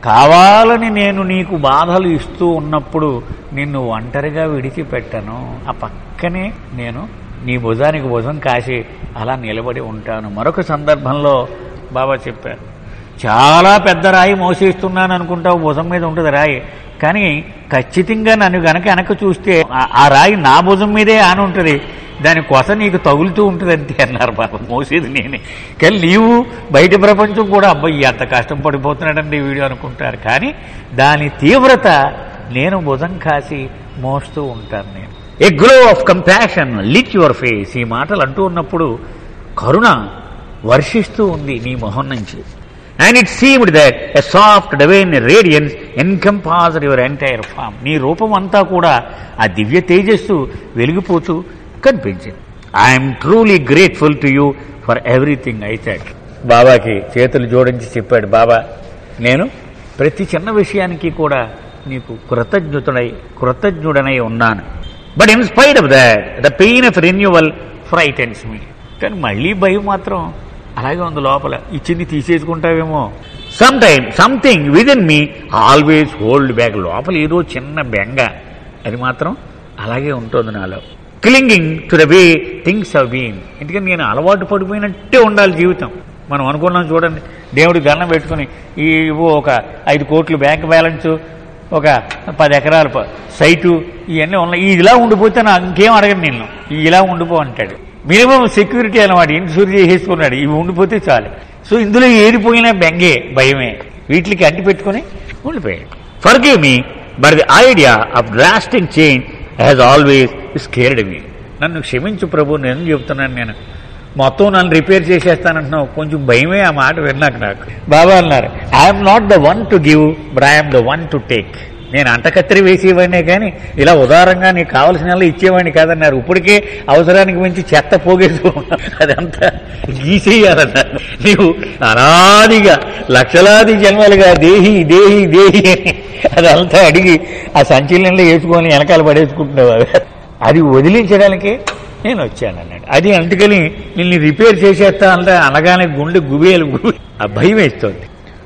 కావాలని నేను నీకు బాధలు ఇస్తూ ఉన్నప్పుడు నిన్ను ఒంటరిగా విడిచిపెట్టను ఆ పక్కనే నేను నీ భుజానికి భుజం కాసి అలా నిలబడి ఉంటాను మరొక సందర్భంలో బాబా చెప్పారు చాలా పెద్ద రాయి మోసేస్తున్నాను అనుకుంటావు భుజం మీద ఉంటుంది రాయి కానీ ఖచ్చితంగా నన్ను గనక వెనక చూస్తే ఆ- ఆ రాయి నా భుజం మీదే ఆని ఉంటుంది దాని కొస నీకు తగులుతూ ఉంటుంది అంతే అన్నారు బాబా మోసేది నేనే కానీ నీవు బయట ప్రపంచం కూడా అబ్బాయి ఎంత కష్టం పడిపోతున్నాడండి ఈ వీడియో అనుకుంటారు కానీ దాని తీవ్రత నేను భుజం కాసి మోస్తూ ఉంటాను నేను a glow of compassion lit your face ఈ మాటలు అంటూ ఉన్నప్పుడు కరుణ వర్షిస్తూ ఉంది నీ మొహం నుంచి and it seemed that a soft divine radiance encompassed your entire form నీ రూపం అంతా కూడా ఆ దివ్య తేజస్సు వెలిగిపోతూ కనిపించింది I'm truly grateful to you for everything అయితే బాబాకి చేతులు జోడించి చెప్పాడు బాబా నేను ప్రతి చిన్న విషయానికి కూడా నీకు కృతజ్ఞతుడై కృతజ్ఞుడనై ఉన్నాను but in spite of that the pain of renewal frightens me కానీ మళ్ళీ భయం మాత్రం అలాగే ఉంది లోపల ఇచ్చింది తీసేసుకుంటావేమో some time something within me always hold back లోపల ఏదో చిన్న బెంగ అది మాత్రం అలాగే ఉంటుంది నాలో clinging to the way things have been ఎందుకంటే నేను అలవాటు పడిపోయినట్టే ఉండాలి జీవితం మనం అనుకున్నాం చూడండి దేవుడి దండం పెట్టుకుని ఈ ఇవ్వు ఒక ఐదు కోట్లు బ్యాంక్ బ్యాలెన్స్ ఒక పది ఎకరాల ప- సైటు ఇవన్నీ ఉన్నాయి ఈ ఇలా ఉండిపోతే నాకు ఇంకేం అడగను నేను ఈ ఇలా ఉండిపో అంటాడు మినిమం సెక్యూరిటీ అనమాట ఇన్సూర్ చేసేసుకున్నాడు ఇవి ఉండిపోతే చాలు సో ఇందులో ఏరిపోయినా బెంగే భయమే వీటికి అంటి పెట్టుకుని ఉండిపోయాడు forgive me but the idea of drastic change has always scared me నన్ను క్షమించు ప్రభు నేను చెప్తున్నాను నేను మొత్తం నన్ను రిపేర్ చేసేస్తానంటున్నావు కొంచెం భయమే ఆ మాట విన్నాక నాకు బాబా అన్నారు I'm not the one to give but I'm the one to take నేను అంటకత్తెరి వేసేవాడినే కానీ ఇలా ఉదారంగా నీకు కావలసిన ఇచ్చేవాడిని కాదన్నారు ఇప్పటికే అవసరానికి మించి చెత్త పోగేస్తూ ఉన్నా. అదంతా గీసేయాలన్నారు నీవు అనాదిగా లక్షలాది జన్మలుగా దేహి దేహి దేహి అని అదంతా అడిగి ఆ సంచలనంలో వేసుకొని వెనకాల పడేసుకుంటున్నావు అవి. అది వదిలించడానికి నేను వచ్చాను అన్నాడు అది అందుకని నిన్ను రిపేర్ చేసేస్తా అంటే అనగానే గుండె గుబేలు గుబే ఆ భయం వేస్తుంది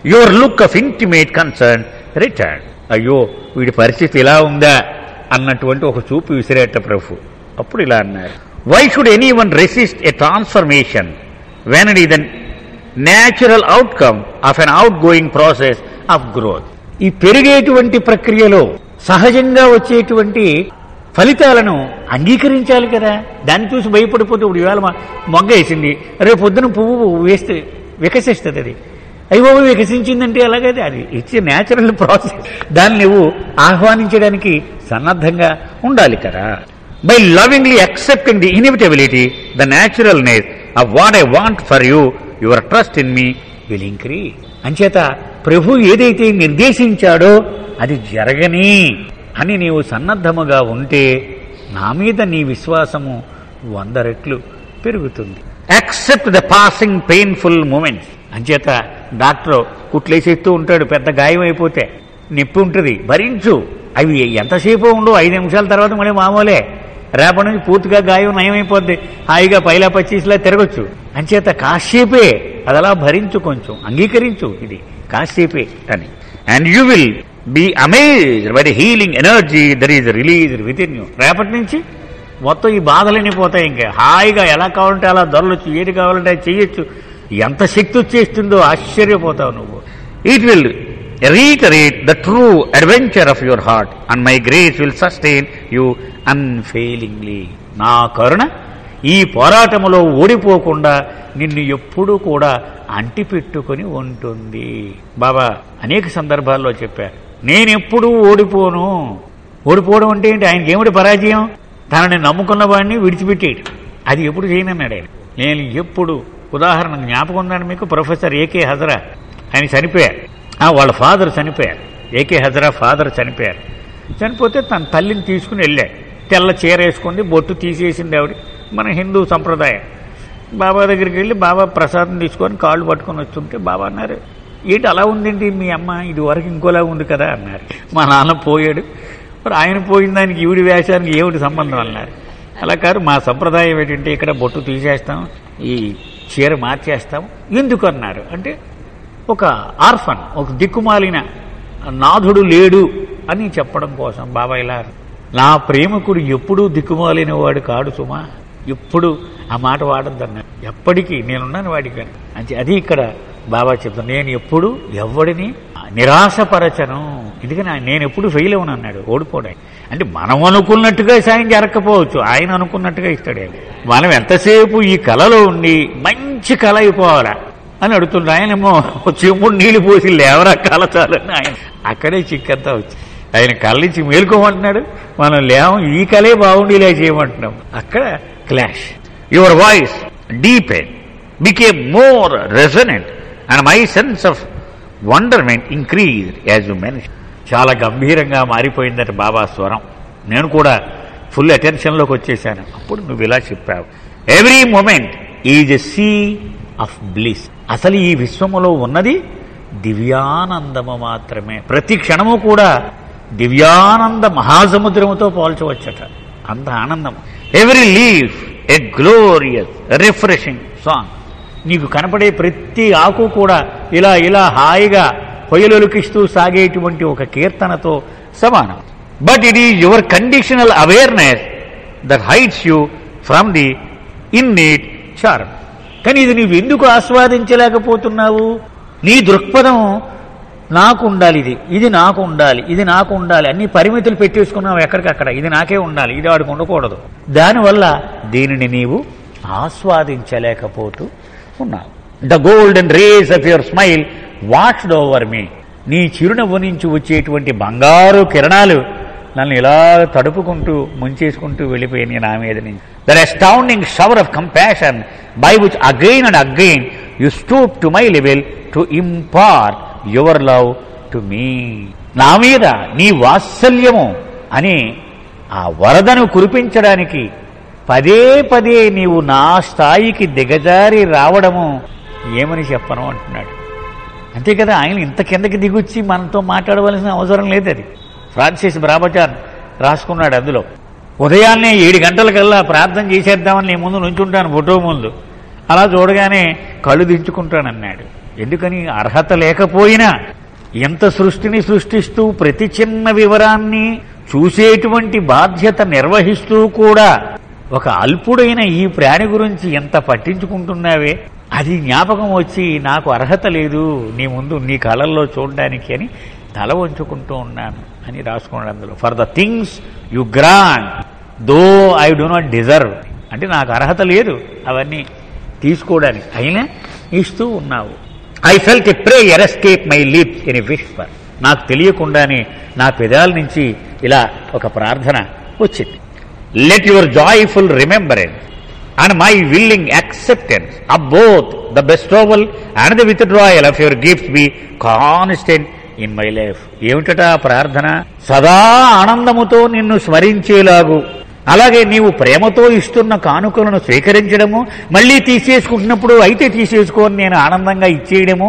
your look of intimate concern return అయ్యో వీడి పరిస్థితి ఇలా ఉందా అన్నటువంటి ఒక చూపు విసిరేట ప్రభు అప్పుడు ఇలా అన్నారు why should anyone resist a transformation when it is natural outcome of an outgoing process of growth ఈ పెరిగేటువంటి ప్రక్రియలో సహజంగా వచ్చేటువంటి ఫలితాలను అంగీకరించాలి కదా దాన్ని చూసి భయపడిపోతే ఇప్పుడు ఇవాళ మా- మొగ్గ వేసింది రేపు పొద్దున పువ్వు వేస్తే వికసిస్తుంది అది అయ్యో వికసించిందంటే ఎలాగైతే అది ఇచ్చే న్యాచురల్ ప్రాసెస్ దాన్ని నువ్వు ఆహ్వానించడానికి సన్నద్ధంగా ఉండాలి కదా by lovingly accepting the inevitability the naturalness of what I want for you your trust in me will increase అంచేత ప్రభు ఏదైతే నిర్దేశించాడో అది జరగని అని నీవు సన్నద్ధముగా ఉంటే నా మీద నీ విశ్వాసము వంద రెట్లు పెరుగుతుంది accept the passing painful moments అంచేత డాక్టర్ కుట్లేసేస్తూ ఉంటాడు పెద్ద గాయం అయిపోతే నొప్పి ఉంటుంది భరించు అవి ఎంతసేపు ఉండు ఐదు నిమిషాల తర్వాత మళ్ళీ మామూలే రేపటి నుంచి పూర్తిగా గాయం నయమైపోద్ది హాయిగా పైలా పచ్చీస్లా తిరగొచ్చు అంచేత కాసేపే అది అలా భరించు కొంచెం అంగీకరించు ఇది కాసేపే అని and you will be amazed by the healing energy that is release within you రేపటి నుంచి మొత్తం ఈ బాధలన్నీ పోతాయి ఇంకా హాయిగా ఎలా కావాలంటే అలా దొరలొచ్చు ఏది కావాలంటే అది చెయ్యొచ్చు ఎంత శక్తి వచ్చేస్తుందో ఆశ్చర్యపోతావు నువ్వు it will reiterate the true adventure of your heart and my grace will sustain you unfailingly నా కరుణ ఈ పోరాటములో ఓడిపోకుండా నిన్ను ఎప్పుడూ కూడా అంటిపెట్టుకొని ఉంటుంది బాబా అనేక సందర్భాల్లో చెప్పారు నేనెప్పుడూ ఓడిపోను ఓడిపోవడం అంటే ఏంటి ఆయనకి ఏమిటి పరాజయం తనని నమ్ముకున్న వాడిని విడిచిపెట్టేయడం అది ఎప్పుడు చేయనన్నాడు ఆయన నేను ఎప్పుడు ఉదాహరణ జ్ఞాపకం ఉందని మీకు ప్రొఫెసర్ ఏకే హజరా ఆయన చనిపోయారు ఆ, వాళ్ళ ఫాదర్ చనిపోయారు ఏకే హజరా ఫాదర్ చనిపోయారు చనిపోతే తన తల్లిని తీసుకుని వెళ్ళాడు తెల్ల చీర వేసుకుంది బొట్టు తీసేసింది ఆవిడ మన హిందూ సంప్రదాయం బాబా దగ్గరికి వెళ్ళి బాబా ప్రసాదం తీసుకొని కాళ్ళు పట్టుకొని వస్తుంటే బాబా అన్నారు ఏంటి అలా ఉందేంటి మీ అమ్మ ఇది వరకు ఇంకోలా ఉంది కదా అన్నారు మా నాన్న పోయాడు మరి ఆయన పోయిన దానికి ఈవిడి వేషానికి ఏమిటి సంబంధం అన్నారు అలా కాదు మా సంప్రదాయం ఏంటంటే ఇక్కడ బొట్టు తీసేస్తాం ఈ చీర మార్చేస్తాం ఎందుకు అన్నారు అంటే ఒక ఆర్ఫన్ ఒక దిక్కుమాలిన నాథుడు లేడు అని చెప్పడం కోసం బాబా ఇలా నా ప్రేమకుడు ఎప్పుడూ దిక్కుమాలిన వాడు కాడు సుమా ఎప్పుడు ఆ మాట వాడద్దన్నారు ఎప్పటికీ నేనున్నాను వాడికి అని అంటే అది ఇక్కడ బాబా చెప్తాను నేను ఎప్పుడు ఎవడిని నిరాశపరచను ఎందుకని ఆయన- నేను ఎప్పుడు ఫెయిల్ అవును అన్నాడు ఓడిపోవడానికి అంటే మనం అనుకున్నట్టుగా సాయం జరగకపోవచ్చు ఆయన అనుకున్నట్టుగా ఇస్తాడు ఆయన. మనం ఎంతసేపు ఈ కళలో ఉండి మంచి కళ అయిపోవాలా అని అడుగుతుండే ఆయనేమో చెమ్ముడు నీళ్లు పోసి లేవరా కళ చాలని ఆయన అక్కడే చిక్కంతా వచ్చి ఆయన కళ్ళించి మేలుకోమంటున్నాడు మనం లేవం ఈ కళే బాగుండి ఇలా చేయమంటున్నాం అక్కడ clash your voice deepen became more resonant and my sense of wonderment increase as you mention చాలా గంభీరంగా మారిపోయిందట బాబా స్వరం నేను కూడా ఫుల్ అటెన్షన్లోకి వచ్చేసాను అప్పుడు నువ్వు ఇలా చెప్పావు every moment is a sea of bliss అసలు ఈ విశ్వములో ఉన్నది దివ్యానందము మాత్రమే ప్రతి క్షణము కూడా దివ్యానంద మహాసముద్రముతో పోల్చవచ్చట అంత ఆనందం every leaf a glorious refreshing song నీకు కనపడే ప్రతి ఆకు కూడా ఇలా ఇలా హాయిగా పొయ్యలొలికిస్తూ సాగేటువంటి ఒక కీర్తనతో సమానం but it is your conditional awareness that hides you from the innate charm కానీ ఇది నీవు ఎందుకు ఆస్వాదించలేకపోతున్నావు నీ దృక్పథం నాకు ఉండాలి ఇది ఇది నాకు ఉండాలి ఇది నాకు ఉండాలి అన్ని పరిమితులు పెట్టేసుకున్నావు ఎక్కడికక్కడ ఇది నాకే ఉండాలి ఇది వాడికి ఉండకూడదు దానివల్ల దీనిని నీవు ఆస్వాదించలేకపోతూ ఉన్నావు the golden rays of your smile watched over me నీ చిరునవ్వు నుంచి వచ్చేటువంటి బంగారు కిరణాలు నన్ను ఇలా తడుపుకుంటూ ముంచేసుకుంటూ వెళ్ళిపోయినాయి నా మీద నుంచి that astounding shower of compassion by which again and again you stoop to my level to impart your love to me నా మీద నీ వాత్సల్యము అని ఆ వరదను కురిపించడానికి పదే పదే నీవు నా స్థాయికి దిగజారి రావడము ఏమని చెప్పను అంటున్నాడు అంతే కదా ఆయన ఇంత కిందకి దిగొచ్చి మనతో మాట్లాడవలసిన అవసరం లేదు అది ఫ్రాన్సిస్ బ్రాబచాన్ రాసుకున్నాడు అందులో ఉదయాన్నే ఏడు గంటలకల్లా ప్రార్థన చేసేద్దామని నీ ముందు నుంచుంటాను ఫోటో ముందు అలా చూడగానే కళ్ళు దించుకుంటానన్నాడు ఎందుకని అర్హత లేకపోయినా ఎంత సృష్టిని సృష్టిస్తూ ప్రతి చిన్న వివరాన్ని చూసేటువంటి బాధ్యత నిర్వహిస్తూ కూడా ఒక అల్పుడైన ఈ ప్రాణి గురించి ఎంత పట్టించుకుంటున్నావే అది జ్ఞాపకం వచ్చి నాకు అర్హత లేదు నీ ముందు నీ కళల్లో చూడడానికి అని తల వంచుకుంటూ ఉన్నాను అని రాసుకున్నాడు అందులో for the things you grant though I do not deserve అంటే నాకు అర్హత లేదు అవన్నీ తీసుకోవడానికి అయినా ఇస్తూ ఉన్నావు I felt a prayer escape my lips in a whisper నాకు తెలియకుండానే నా పెదాల నుంచి ఇలా ఒక ప్రార్థన వచ్చింది let your joyful remembrance and my willing acceptance of both the bestowal and the withdrawal of your gifts be constant in my life ఏమిటట ఆ ప్రార్థన సదా ఆనందముతో నిన్ను స్మరించేలాగు అలాగే నీవు ప్రేమతో ఇస్తున్న కానుకలను స్వీకరించడము మళ్ళీ తీసేసుకుంటున్నప్పుడు అయితే తీసేసుకొని నేను ఆనందంగా ఇచ్చేయడము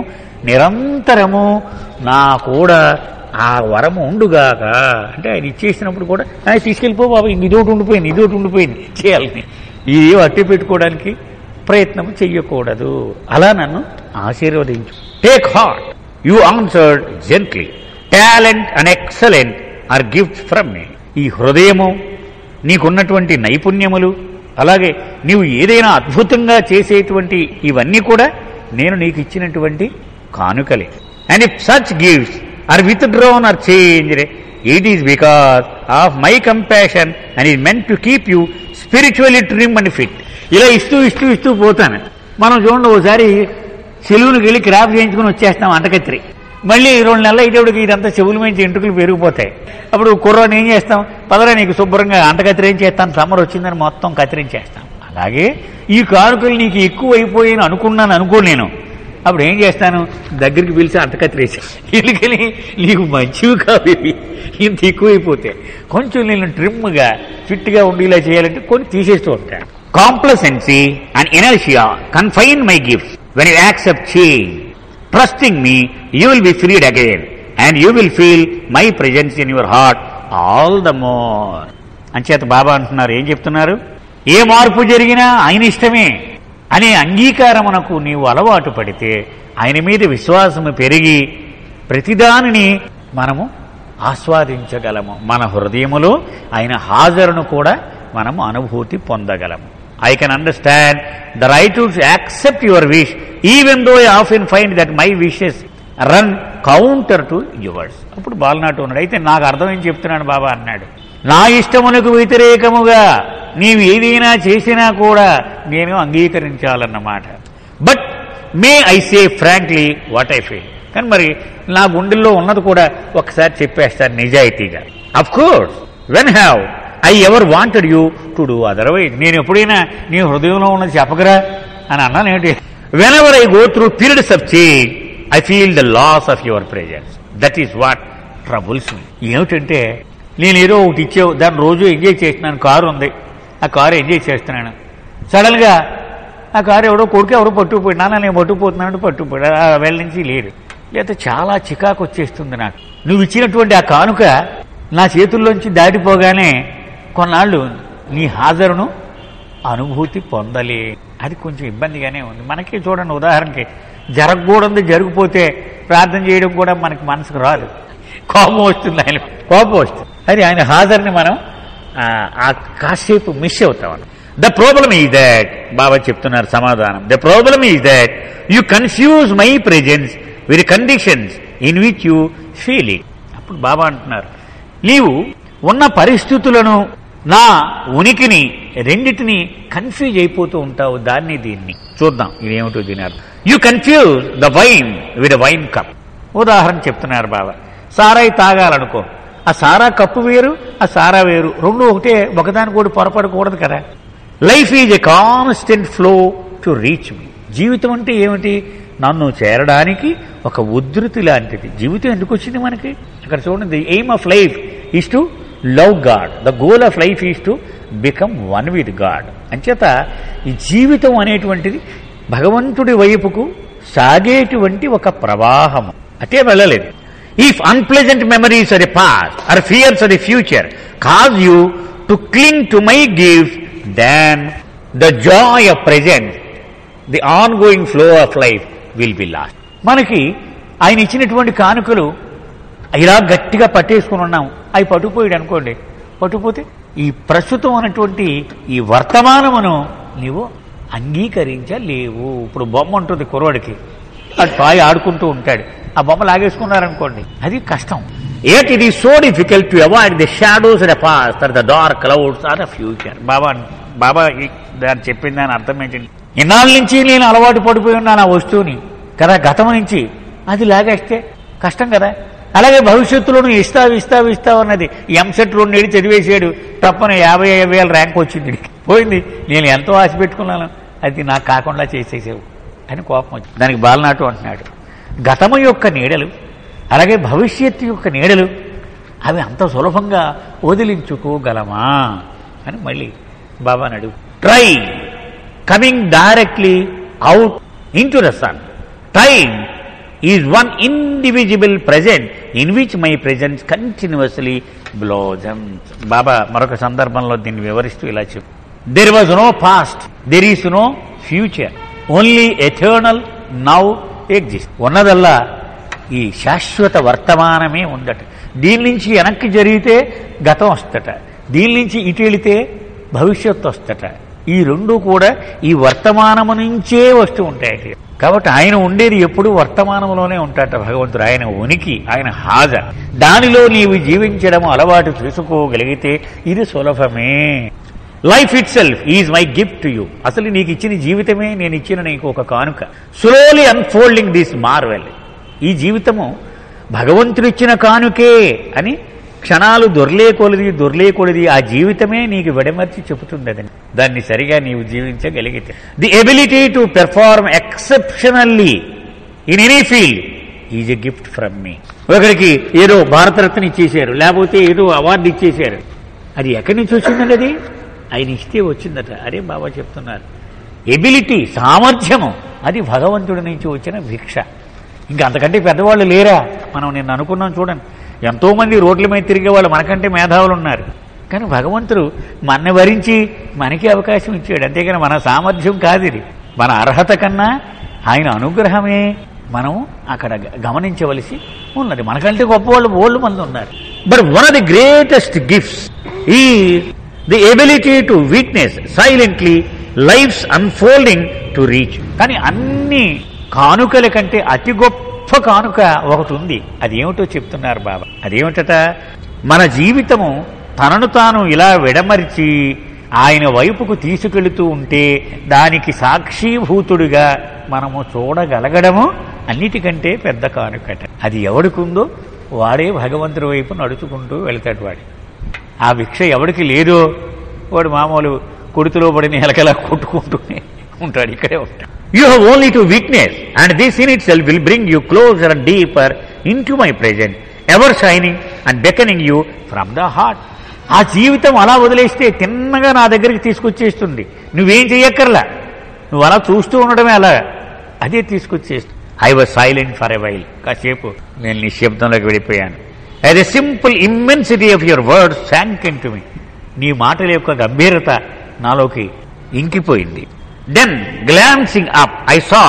నిరంతరము నా కూడా ఆ వరము ఉండుగాక అంటే ఆయన ఇచ్చేసినప్పుడు కూడా ఆయన తీసుకెళ్ళిపో బాబా ఇంక ఇదోటి ఉండిపోయింది ఇదోటి ఉండిపోయింది చేయాలని ఇది అట్టి పెట్టుకోవడానికి ప్రయత్నం చెయ్యకూడదు అలా నన్ను ఆశీర్వదించు take heart you answered gently talent and excellent are gift from me ఈ హృదయము నీకున్నటువంటి నైపుణ్యములు అలాగే నీవు ఏదైనా అద్భుతంగా చేసేటువంటి ఇవన్నీ కూడా నేను నీకు ఇచ్చినటువంటి కానుకలే and if such gifts are withdrawn or changed it is because of my compassion and is meant to keep you spiritually trim and fit ఇలా ఇస్తూ ఇస్తూ ఇస్తూ పోతాను మనం చూడండి ఒకసారి సెలవునికి వెళ్ళి క్రాప్ చేయించుకుని వచ్చేస్తాం అంటకత్రి మళ్ళీ రెండు నెలలు అయ్యేటప్పటికి ఇదంతా చెవుల మించి ఎంటుకలు పెరిగిపోతాయి అప్పుడు కుర్రాన్ని ఏం చేస్తాం పదరా నీకు శుభ్రంగా అంట కత్తిరించేస్తాను సమ్మర్ వచ్చిందని మొత్తం కత్తిరించేస్తాం అలాగే ఈ కానుకలు నీకు ఎక్కువ అయిపోయాను అనుకున్నాను అనుకో నేను అప్పుడు ఏం చేస్తాను దగ్గరికి పిలిచి అంట కత్తిరేసి ఎందుకని నీకు మంచివి కావు ఇవి ఇంత ఎక్కువైపోతే కొంచెం నేను ట్రిమ్గా ఫిట్గా ఉండేలా చేయాలంటే కొన్ని తీసేస్తూ ఉంటాను complacency and inertia confine my gifts when you accept change trusting me you will be freed again and you will feel my presence in your heart all the more అంచేత బాబా అంటున్నారు ఏం చెప్తున్నారు ఏ మార్పు జరిగినా ఆయన ఇష్టమే అనే అంగీకారమునకు నీవు అలవాటు పడితే ఆయన మీద విశ్వాసము పెరిగి ప్రతిదానిని మనము ఆస్వాదించగలము మన హృదయములో ఆయన హాజరును కూడా మనము అనుభూతి పొందగలము I can understand the right to accept your wish even though I often find that my wishes run counter to yours అప్పుడు బాలనాటు ఉన్నాడు అయితే నాకు అర్థమేం చెప్తున్నాడు బాబా అన్నాడు నా ఇష్టమునకు వ్యతిరేకముగా నీవు ఏదైనా చేసినా కూడా నేను అంగీకరించాలన్నమాట but may I say frankly what I feel కానీ మరి నా గుండెల్లో ఉన్నది కూడా ఒకసారి చెప్పేస్తాను నిజాయితీగా of course when have I ever wanted you to do otherwise నేను ఎప్పుడైనా నీ హృదయంలో ఉన్నది చెప్పగరా అని అన్నాను ఏంటి when ever I go through periods of change I feel the loss of your presence that is what troubles me ఏమిటంటే నేను ఏదో ఒకటి ఇచ్చావు దాన్ని రోజు ఎంజాయ్ చేస్తున్నాను కారు ఉంది ఆ కారు ఎంజాయ్ చేస్తున్నాను సడన్గా ఆ కారు ఎవడో కొడుకు ఎవడో పట్టుకుపోయి నాన్న నేను పట్టుకుపోతున్నాను పట్టుకుపోయాడు ఆ వేళ నుంచి లేడు లేకపోతే చాలా చికాకు వచ్చేస్తుంది నాకు నువ్వు ఇచ్చినటువంటి ఆ కానుక నా చేతుల్లోంచి దాటిపోగానే కొన్నాళ్ళు నీ హాజరును అనుభూతి పొందలే అది కొంచెం ఇబ్బందిగానే ఉంది మనకి చూడండి ఉదాహరణకి జరగకూడదు జరిగిపోతే ప్రార్థన చేయడం కూడా మనకి మనసుకు రాదు కోపం వస్తుంది ఆయన కోపం వస్తుంది అది ఆయన హాజరుని మనం ఆ, ఆ కాసేపు మిస్ అవుతాం the problem is that Baba చెప్తున్నారు సమాధానం the problem is that you confuse my presence with conditions in which you feeling అప్పుడు బాబా అంటున్నారు నీవు ఉన్న పరిస్థితులను నా ఉనికిని రెండిటిని కన్ఫ్యూజ్ అయిపోతూ ఉంటావు దాన్ని దీన్ని చూద్దాం ఇదేమిటో దీని అర్థం you confuse the wine with wine cup ఉదాహరణ చెప్తున్నారు బాబా సారాయి తాగాలనుకో ఆ సారా కప్పు వేరు ఆ సారా వేరు రెండు ఒకటే ఒకదానికి కూడా పొరపడకూడదు కదా life is a constant flow to reach me జీవితం అంటే ఏమిటి నన్ను చేరడానికి ఒక ఉధృతి లాంటిది జీవితం ఎందుకు వచ్చింది మనకి అక్కడ చూడండి aim of life is to love God the goal of life is to become one with God అంచేత ఈ జీవితం అనేటువంటిది భగవంతుడి వైపుకు సాగేటువంటి ఒక ప్రవాహము అటే వెళ్ళలేదు if unpleasant memories or a past or fears or a future cause you to cling to my gift than the joy of present the on going flow of life will be lost మనకి ఆయన ఇచ్చినటువంటి కానుకలు ఇలా గట్టిగా పట్టేసుకుని ఉన్నాం అవి పట్టుకుపోయాడు అనుకోండి పట్టుకుపోతే ఈ ప్రస్తుతం అన్నటువంటి ఈ వర్తమానమును నీవు అంగీకరించలేవు ఇప్పుడు బొమ్మ ఉంటుంది కుర్రోడికి అది టాయ్ ఆడుకుంటూ ఉంటాడు ఆ బొమ్మ లాగేసుకున్నారనుకోండి అది కష్టం ఏట్ ఇది so difficult to avoid the shadows the past or the dark clouds or the future బాబా బాబా ఈ- దాన్ని చెప్పిన దాని అర్థం ఏంటండి ఇన్నాళ్ళ నుంచి నేను అలవాటు పడిపోయి ఉన్నాను ఆ వస్తువుని కదా గతం నుంచి అది లాగేస్తే కష్టం కదా అలాగే భవిష్యత్తులో నువ్వు ఇస్తావు ఇస్తావు ఇస్తావు అన్నది ఎంసెట్ రెండేళ్ళు చదివేసాడు తప్పని యాభై ఐదు వేల ర్యాంక్ వచ్చింది వీడికి. పోయింది నేను ఎంతో ఆశ పెట్టుకున్నాను అది నాకు కాకుండా చేసేసావు అని కోపం వచ్చింది దానికి బాలనాటు అంటున్నాడు గతము యొక్క నీడలు అలాగే భవిష్యత్తు యొక్క నీడలు అవి అంత సులభంగా వదిలించుకోగలమా అని మళ్ళీ బాబా అడుగు try coming directly out into the sun time is one indivisible present in which my presence continuously blossom Baba మరొక సందర్భంలో దీన్ని వివరిస్తూ ఇలా చెప్పు there was no past there is no future only eternal now exist ఉన్నదల్లా ఈ శాశ్వత వర్తమానమే ఉందట దీని నుంచి వెనక్కి జరిగితే గతం వస్తట దీని నుంచి ఇటు వెళితే భవిష్యత్తు వస్తట ఈ రెండు కూడా ఈ వర్తమానము నుంచే వస్తూ ఉంటాయి కాబట్టి ఆయన ఉండేది ఎప్పుడూ వర్తమానంలోనే ఉంటాట భగవంతుడు ఆయన ఉనికి ఆయన హాజ దానిలో నీవు జీవించడం అలవాటు చేసుకోగలిగితే ఇది సులభమే life itself is my gift to you అసలు నీకు ఇచ్చిన జీవితమే నేను ఇచ్చిన నీకు ఒక కానుక స్లోలీ అన్ఫోల్డింగ్ దిస్ మార్వెల్ ఈ జీవితము భగవంతుడిచ్చిన కానుకే అని క్షణాలు దొర్లేకొలిది దొర్లేకొలిది ఆ జీవితమే నీకు విడమర్చి చెబుతుంది అదని దాన్ని సరిగా నీవు జీవించగలిగితే the ability to perform exceptionally in any field is a gift from me ఒకరికి ఏదో భారతరత్న ఇచ్చేశారు లేకపోతే ఏదో అవార్డు ఇచ్చేశారు అది ఎక్కడి నుంచి వచ్చిందండి అది ఆయన ఇస్తే వచ్చిందట అరే బాబా చెప్తున్నారు ఎబిలిటీ సామర్థ్యము అది భగవంతుడి నుంచి వచ్చిన భిక్ష ఇంకా అంతకంటే పెద్దవాళ్ళు లేరా మనం నిన్న అనుకున్నాం చూడండి ఎంతో మంది రోడ్ల మీద తిరిగే వాళ్ళు మనకంటే మేధావులు ఉన్నారు కానీ భగవంతుడు మన వరించి మనకి అవకాశం ఇచ్చాడు అంతేగాని మన సామర్థ్యం కాదు ఇది మన అర్హత కన్నా ఆయన అనుగ్రహమే మనం అక్కడ గ- గమనించవలసి ఉన్నది మనకంటే గొప్పవాళ్ళు ఓళ్ళు మంది ఉన్నారు but one of the greatest gifts is the ability to witness silently life's unfolding to reach కానీ అన్ని కానుకల కంటే అతి గొప్ప కానుక ఒకటి ఉంది అది ఏమిటో చెప్తున్నారు బాబా అదేమిటట మన జీవితము తనను తాను ఇలా విడమరిచి ఆయన వైపుకు తీసుకెళుతూ ఉంటే దానికి సాక్షీభూతుడిగా మనము చూడగలగడము అన్నిటికంటే పెద్ద కానుకట అది ఎవడికుందో వాడే భగవంతుడి వైపు నడుచుకుంటూ వెళ్తాడు వాడు ఆ భిక్ష ఎవడికి లేదో వాడు మామూలు కొడుతులో పడిన ఎలకలా కొట్టుకుంటూనే ఉంటాడు ఇక్కడే ఉంటాడు you have only to witness and this in itself will bring you closer and deeper into my present ever shining and beckoning you from the heart ఆ జీవితం అలా వదిలేస్తే తిన్నగా నా దగ్గరికి తీసుకొచ్చేస్తుంది నువ్వేం చెయ్యక్కర్లా నువ్వు అలా చూస్తూ ఉండడమే అలా అదే తీసుకొచ్చేస్తుంది I was silent for a while కాసేపు నేను నిశ్శబ్దంలోకి వెళ్ళిపోయాను as a simple immensity of your word sank into me నీ మాటల యొక్క గంభీరత నాలోకి ఇంకిపోయింది then glancing up I saw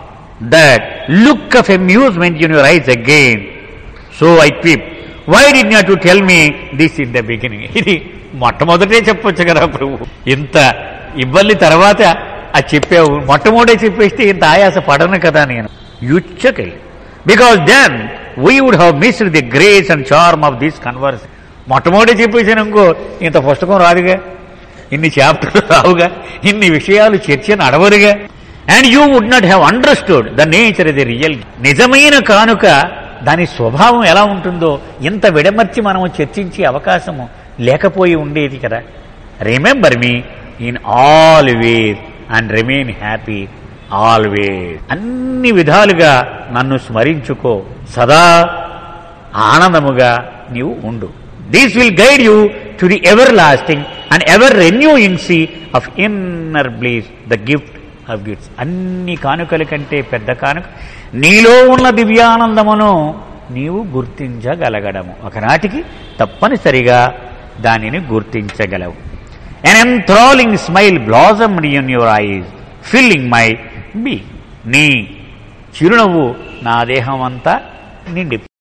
that look of amusement in your eyes again so I quip why did not to tell me this in the beginning ఇది మొట్టమొదటే చెప్పొచ్చు కదా ప్రభు ఇంత ఇబ్బంది తర్వాత అది చెప్పావు మొట్టమొదటే చెప్పేస్తే ఇంత ఆయాస పడను కదా నేను యుచ్చకై because then we would have missed the grace and charm of this converse మొట్టమొదటి చెప్పేసాను ఇంకో ఇంత పుస్తకం రాదుగా ఇన్ని చాప్టర్లు రావుగా ఇన్ని విషయాలు చర్చ నడవరుగా and you would not have understood the nature the real నిజమైన కానుక దాని స్వభావం ఎలా ఉంటుందో ఇంత విడమర్చి మనము చర్చించే అవకాశము లేకపోయి ఉండేది కదా remember me in all ways and remain happy always అన్ని విధాలుగా నన్ను స్మరించుకో సదా ఆనందముగా నీవు ఉండు these will guide you to the everlasting and ever renewing sea of inner bliss the gift of gifts అన్ని కానుకల కంటే పెద్ద కానుక నీలో ఉన్న దివ్యానందమును నీవు గుర్తించగలగడము ఒకనాటికి తప్పనిసరిగా దానిని గుర్తించగలవు an enthralling smile blossomed in your eyes filling my be నీ చిరునవ్వు నా దేహం అంతా నిండి